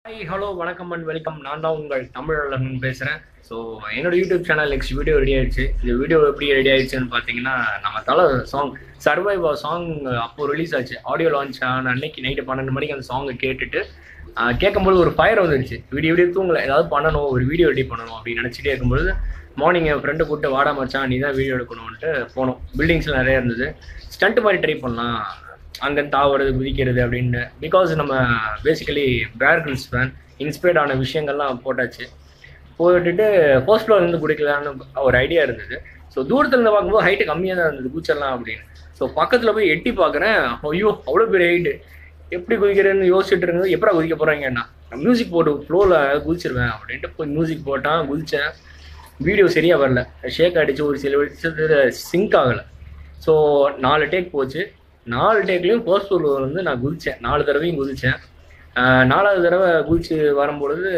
hi hello வணக்கம் and welcome நான் தான் உங்கள் தமிழன் பேசுகிறேன் ஸோ என்னோட YouTube channel next video ready ஆயிடுச்சு இந்த வீடியோ எப்படி ரெடி ஆயிடுச்சுன்னு பார்த்தீங்கன்னா நம்ம தலை சாங் சர்வைவ் சாங் அப்போ ரிலீஸ் ஆச்சு ஆடியோ லான்ச் ஆன அன்னைக்கு நைட்டு பன்னெண்டு மணிக்கு அந்த சாங்கை கேட்டுட்டு ஆஹ், கேட்கும்போது ஒரு ஃபயர் வந்துருச்சு வீடியோ வீடியோ தூங்கல ஏதாவது பண்ணணும் ஒரு வீடியோ ரெடி பண்ணணும் அப்படின்னு நினச்சிட்டே இருக்கும்போது மார்னிங் என் ஃப்ரெண்டை கூப்பிட்டு வாடா மச்சான் நீ தான் வீடியோ எடுக்கணும்ன்ட்டு போனோம் பில்டிங்ஸ்லாம் நிறைய இருந்தது ஸ்டண்ட் மாதிரி ட்ரை பண்ணலாம் அங்கேருந்து தாவுறது குதிக்கிறது அப்படின்னு பிகாஸ் நம்ம பேசிக்கலி பேர் கிரில்ஸ் ஃபேன் இன்ஸ்பயர்ட் ஆன விஷயங்கள்லாம் போட்டாச்சு போட்டுட்டு ஃபர்ஸ்ட் ஃப்ளோர் இருந்து குடிக்கலான்னு ஒரு ஐடியா இருந்தது ஸோ தூரத்துல இருந்து பார்க்கும்போது ஹைட்டு கம்மியாக தான் இருந்தது குச்சிடலாம் அப்படின்னு ஸோ பக்கத்தில் போய் எட்டி பார்க்குறேன் ஐயோ அவ்வளோ பெரிய ஹைட்டு எப்படி குதிக்கிறேன்னு யோசிச்சுட்டு இருந்தது எப்படா குதிக்க போகிறாங்கன்னா மியூசிக் போட்டு ஃப்ளோவில் குதிச்சிருவேன் அப்படின்ட்டு போய் மியூசிக் போட்டான் குதித்தேன் வீடியோ சரியாக வரல ஷேக் அடிச்சு ஒரு சில விஷயத்துல சிங்க் ஆகலை ஸோ நாலு டேக் போச்சு நாலு டேக்லேயும் ஃபர்ஸ்ட் ஃப்ளோர் வந்து நான் குதித்தேன் நாலு தடவையும் குதித்தேன் நாலாவது தடவை குதிச்சு வரும்பொழுது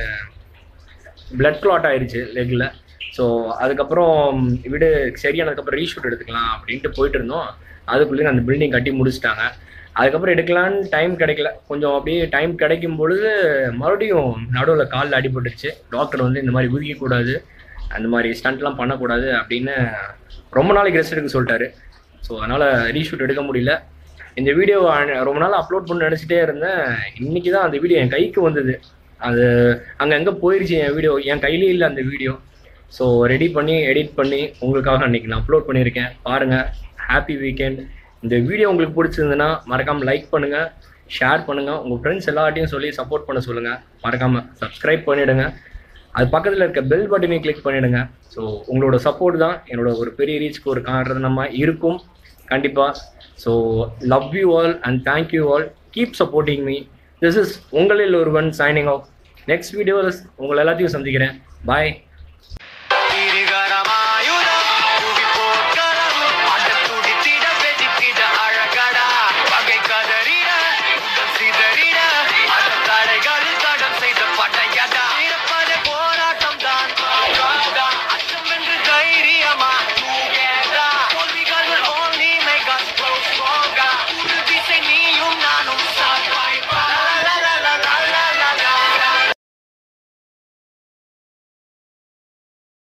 பிளட் கிளாட் ஆயிருச்சு லெக்கில் ஸோ அதுக்கப்புறம் விடு சரியானதுக்கப்புறம் ரீஷூட் எடுத்துக்கலாம் அப்படின்ட்டு போயிட்டு இருந்தோம் அதுக்குள்ளேயே அந்த பில்டிங் கட்டி முடிச்சிட்டாங்க அதுக்கப்புறம் எடுக்கலான்னு டைம் கிடைக்கல கொஞ்சம் அப்படியே டைம் கிடைக்கும் பொழுது மறுபடியும் நடுவில் காலில் அடிபட்டுருச்சு டாக்டர் வந்து இந்த மாதிரி குதிக்கக்கூடாது அந்த மாதிரி ஸ்டண்ட்லாம் பண்ணக்கூடாது அப்படின்னு ரொம்ப நாளைக்கு ரெஸ்ட் எடுக்க சொல்லிட்டாரு ஸோ அதனால் ரீஷூட் எடுக்க முடியல இந்த வீடியோ ரொம்ப நாள் அப்லோட் பண்ண நினச்சிட்டே இருந்தேன் இன்னைக்கு தான் அந்த வீடியோ என் கைக்கு வந்தது அது அங்கே எங்கே போயிருச்சு என் வீடியோ என் கையிலே இல்லை அந்த வீடியோ ஸோ ரெடி பண்ணி எடிட் பண்ணி உங்களுக்காக அன்னைக்கு நான் அப்லோட் பண்ணியிருக்கேன் பாருங்கள் ஹாப்பி வீக்கெண்ட் இந்த வீடியோ உங்களுக்கு பிடிச்சிருந்ததுன்னா மறக்காமல் லைக் பண்ணுங்கள் ஷேர் பண்ணுங்கள் உங்கள் ஃப்ரெண்ட்ஸ் எல்லார்ட்டையும் சொல்லி சப்போர்ட் பண்ண சொல்லுங்கள் மறக்காமல் சப்ஸ்கிரைப் பண்ணிவிடுங்க அது பக்கத்தில் இருக்க பெல் பட்டனையும் கிளிக் பண்ணிவிடுங்க ஸோ உங்களோட சப்போர்ட் தான் என்னோட ஒரு பெரிய ரீச்க்கு ஒரு காரணமாக இருக்கும் கண்டிப்பாக so love you all and thank you all keep supporting me this is உங்களில் ஒருவன் சைனிங் ஆஃப் நெக்ஸ்ட் வீடியோவில் உங்களை எல்லாத்தையும் சந்திக்கிறேன் பாய்